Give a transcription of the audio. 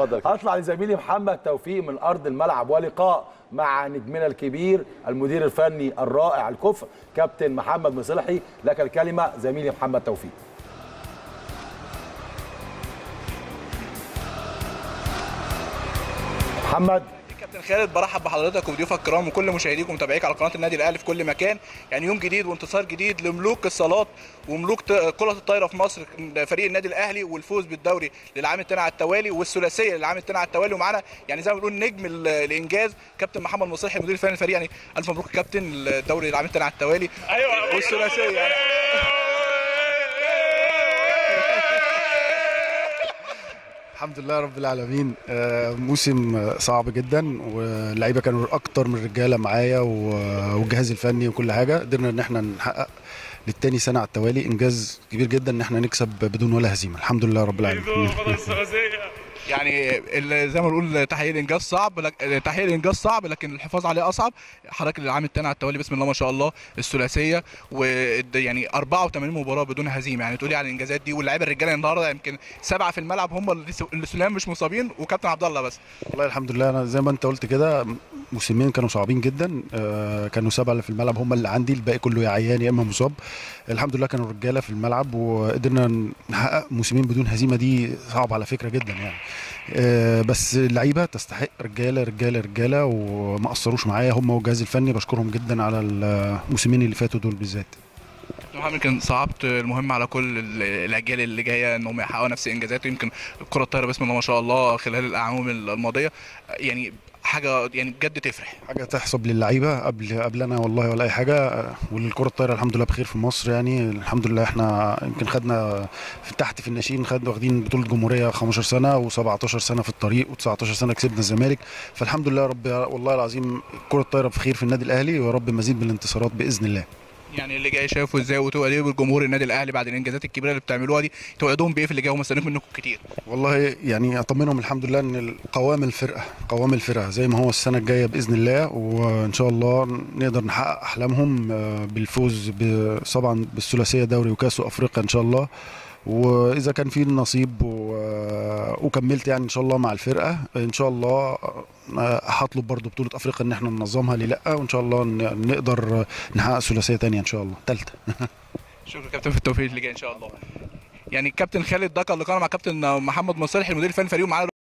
اتفضل كده. هطلع لزميلي محمد توفيق من ارض الملعب ولقاء مع نجمنا الكبير المدير الفني الرائع الكفء كابتن محمد مصلحي لك الكلمه زميلي محمد توفيق محمد كابتن خالد برحب بحضرتك وبضيوفك الكرام وكل مشاهديك ومتابعيك على قناه النادي الاهلي في كل مكان يعني يوم جديد وانتصار جديد لملوك الصالات وملوك ت- كره الطايره في مصر فريق النادي الاهلي والفوز بالدوري للعام الثاني على التوالي والثلاثيه للعام الثاني على التوالي ومعانا يعني زي ما بنقول نجم ال- الانجاز كابتن محمد مصلحي المدير الفني للفريق يعني الف مبروك يا كابتن الدوري للعام الثاني على التوالي ايوه والثلاثيه يعني الحمد لله رب العالمين آه، موسم آه، صعب جدا واللعيبه كانوا اكتر من رجاله معايا و- والجهاز الفني وكل حاجه قدرنا ان احنا نحقق للتاني سنه على التوالي انجاز كبير جدا ان احنا نكسب بدون ولا هزيمه الحمد لله رب العالمين يعني ال- زي ما بنقول تحقيق الانجاز صعب لك... تحقيق الانجاز صعب لكن الحفاظ عليه اصعب حضرتك العام الثاني على التوالي بسم الله ما شاء الله الثلاثيه و يعني 84 مباراه بدون هزيمه يعني تقولي على الانجازات دي واللعيبه الرجاله النهارده يمكن سبعه في الملعب هم اللي س- اللي سلام مش مصابين وكابتن عبد الله بس والله الحمد لله انا زي ما انت قلت كده موسمين كانوا صعبين جدا آه، كانوا سبعه اللي في الملعب هم اللي عندي الباقي كله يا عيان يا اما مصاب الحمد لله كانوا رجاله في الملعب وقدرنا نحقق موسمين بدون هزيمه دي صعب على فكره جدا يعني آه، بس اللعيبه تستحق رجاله رجاله رجاله وما قصروش معايا هم والجهاز الفني بشكرهم جدا على الموسمين اللي فاتوا دول بالذات كابتن محمد يمكن صعبت المهم على كل ال- الاجيال اللي جايه ان هم يحققوا نفس الانجازات يمكن الكره الطايره بسم الله ما شاء الله خلال الاعوام الماضيه يعني حاجه يعني بجد تفرح حاجه تحسب للعيبه قبل قبل انا والله ولا اي حاجه والكره الطايره الحمد لله بخير في مصر يعني الحمد لله احنا يمكن خدنا في تحت في الناشئين خدنا واخدين بطوله جمهوريه 15 سنه و17 سنه في الطريق و19 سنه كسبنا الزمالك فالحمد لله رب والله العظيم الكره الطايره بخير في النادي الاهلي ويا رب مزيد من الانتصارات باذن الله يعني اللي جاي شايفه ازاي وتبقى ليه بالجمهور النادي الاهلي بعد الانجازات الكبيره اللي بتعملوها دي توعدوهم بايه في اللي جاي ومستنيين منكم كتير والله يعني اطمنهم الحمد لله ان قوام الفرقه قوام الفرقه زي ما هو السنه الجايه باذن الله وان شاء الله نقدر نحقق احلامهم آه، بالفوز ب- طبعا بالثلاثيه دوري وكاس وافريقيا ان شاء الله واذا كان في النصيب و- وكملت يعني ان شاء الله مع الفرقه ان شاء الله آه، هطلب برضو بطوله افريقيا ان احنا ننظمها ليه لا وان شاء الله ن- نقدر نحقق ثلاثيه تانية ان شاء الله ثالثه شكرا كابتن في التوفيق اللي جاي ان شاء الله يعني الكابتن خالد ده كان لقاءنا مع كابتن محمد مصالح المدير الفني فريق معانا